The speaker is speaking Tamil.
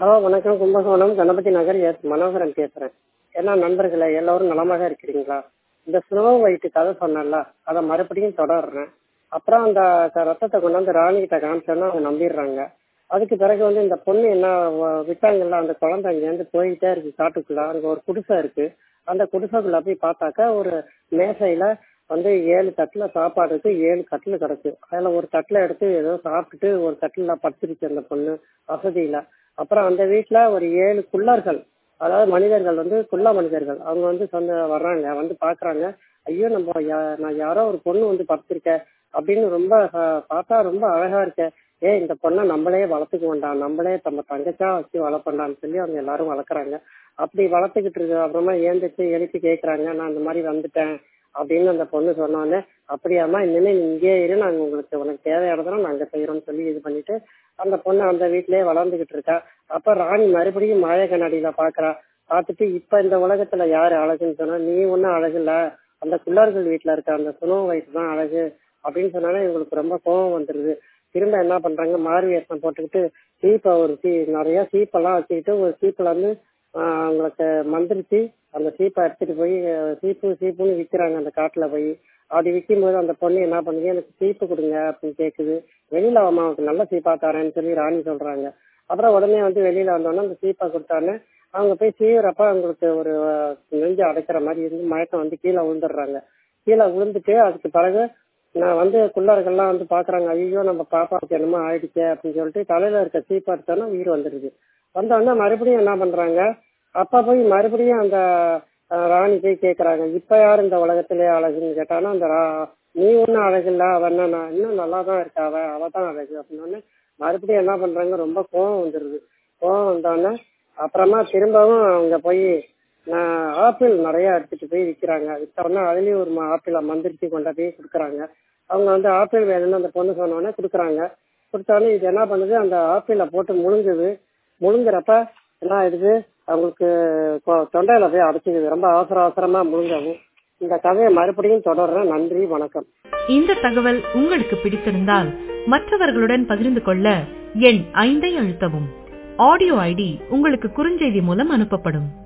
ஹலோ வணக்கம் கும்பகோணம் கணபதி நகர் எஸ் மனோகரன் பேசுறேன் என்ன நண்பர்களே எல்லாரும் நலமாக இருக்கிறீங்களா இந்த ஸ்னோ ஒயிட் கதை சொன்னேன்ல அதை மறுபடியும் தொடர்றேன் அப்புறம் அந்த க- ரத்தத்தை கொண்டாந்து ராணி கிட்ட காமிச்சோன்னா அவங்க நம்பிடுறாங்க அதுக்கு பிறகு வந்து இந்த பொண்ணு என்ன வ- விட்டாங்கல்ல அந்த குழந்தை அங்கேருந்து போயிட்டே இருக்கு காட்டுக்குள்ள அங்க ஒரு குடிசை இருக்கு அந்த குடிசைக்குள்ள போய் பார்த்தாக்கா ஒரு மேசையில வந்து ஏழு தட்டுல சாப்பாடு இருக்கு ஏழு கட்டில் கிடக்கு அதுல ஒரு தட்டுல எடுத்து ஏதோ சாப்பிட்டுட்டு ஒரு கட்டில படுத்துருச்சு அந்த பொண்ணு வசதியில அப்புறம் அந்த வீட்டுல ஒரு ஏழு குள்ளர்கள் அதாவது மனிதர்கள் வந்து குள்ள மனிதர்கள் அவங்க வந்து சொந்த வர்றாங்க வந்து பாக்குறாங்க ஐயோ நம்ம யா- நான் யாரோ ஒரு பொண்ணு வந்து படுத்திருக்க அப்படின்னு ரொம்ப அஹ், பார்த்தா ரொம்ப அழகா இருக்க ஏ இந்த பொண்ணை நம்மளே வளர்த்துக்க வேண்டாம் நம்மளே நம்ம தங்கச்சா வச்சு வளர்ப்பண்டான்னு சொல்லி அவங்க எல்லாரும் வளர்க்குறாங்க அப்படி வளர்த்துக்கிட்டு இருக்கு அப்புறமா ஏந்திரிச்சு எழுப்பி கேக்குறாங்க நான் இந்த மாதிரி வந்துட்டேன் அப்படின்னு அந்த பொண்ணு சொன்னோடனே அப்படியாம்மா இனிமே நீ இங்கேயே இரு நாங்க உங்களுக்கு உனக்கு தேவையானதெல்லாம் நாங்க செய்யறோம்னு சொல்லி இது பண்ணிட்டு அந்த பொண்ணு அந்த வீட்லயே வளர்ந்துகிட்டு இருக்கா அப்ப ராணி மறுபடியும் மாய கண்ணாடியில பாக்குறா பார்த்துட்டு இப்ப இந்த உலகத்துல யாரு அழகுன்னு சொன்னா நீ ஒன்னும் அழகு இல்ல அந்த குள்ளார்கள் வீட்டுல இருக்க அந்த சுனோ வயசு தான் அழகு அப்படின்னு சொன்னாலே இவங்களுக்கு ரொம்ப கோபம் வந்துருது திரும்ப என்ன பண்றாங்க மாறு வேஷம் போட்டுக்கிட்டு சீப்பை ஒரு சீ நிறைய சீப்பெல்லாம் வச்சுக்கிட்டு ஒரு சீப்பில் வந்து ஆஹ் அவங்களுக்கு மந்திரிச்சு அந்த சீப்பை எடுத்துட்டு போய் அஹ் சீப்பு சீப்புன்னு விற்கிறாங்க அந்த காட்டுல போய் அப்படி விற்கும் போது அந்த பொண்ணு என்ன பண்ணுது எனக்கு சீப்பு கொடுங்க அப்படின்னு கேக்குது வெளியில அம்மாவுக்கு நல்ல சீப்பா தரேன்னு சொல்லி ராணி சொல்றாங்க அப்புறம் உடனே வந்து வெளியில வந்தோடனே அந்த சீப்பை கொடுத்தானே அவங்க போய் சீவுறப்ப அவங்களுக்கு ஒரு அஹ், நெஞ்சு அடைக்கிற மாதிரி இருந்து மயக்கம் வந்து கீழே விழுந்துடுறாங்க கீழே விழுந்துட்டு அதுக்கு பிறகு நான் வந்து குள்ளார்கள்லாம் வந்து பாக்குறாங்க ஐயோ நம்ம பாப்பாவுக்கு என்னமோ ஆயிடுச்சே அப்படின்னு சொல்லிட்டு தலையில இருக்க சீப்பா எடுத்தோன்னா உயிர் வந்துருது வந்தோடனே மறுபடியும் என்ன பண்றாங்க அப்பா போய் மறுபடியும் அந்த அஹ், ராணி போய் கேக்குறாங்க இப்ப யார் இந்த உலகத்திலே அழகுன்னு கேட்டானா அந்த ரா- நீ ஒன்னும் அழகு இல்ல அவ என்ன நான் இன்னும் நல்லா தான் இருக்கா அவ அவ தான் அழகு அப்படின்னு மறுபடியும் என்ன பண்றாங்க ரொம்ப கோவம் வந்துருது கோவம் வந்தோடனே அப்புறமா திரும்பவும் அவங்க போய் நான் ஆப்பிள் நிறைய எடுத்துட்டு போய் விற்கிறாங்க வித்தோடனே அதுலயும் ஒரு ம- ஆப்பிளை மந்திரிச்சு கொண்டு போய் கொடுக்குறாங்க அவங்க வந்து ஆப்பிள் வேணும்னு அந்த பொண்ணு சொன்னோடனே கொடுக்குறாங்க கொடுத்தோடனே இது என்ன பண்ணுது அந்த ஆப்பிளை போட்டு முழுங்குது முழுங்குறப்ப என்ன ஆயிடுது அவங்களுக்கு கொ- தொண்டையில போய் அடைச்சிக்குது ரொம்ப அவசர அவசரமா முழுங்கவும் இந்த கதையை மறுபடியும் தொடர்றேன் நன்றி வணக்கம் இந்த தகவல் உங்களுக்கு பிடித்திருந்தால் மற்றவர்களுடன் பகிர்ந்து கொள்ள எண் ஐந்தை அழுத்தவும் ஆடியோ ஐடி உங்களுக்கு குறுஞ்செய்தி மூலம் அனுப்பப்படும்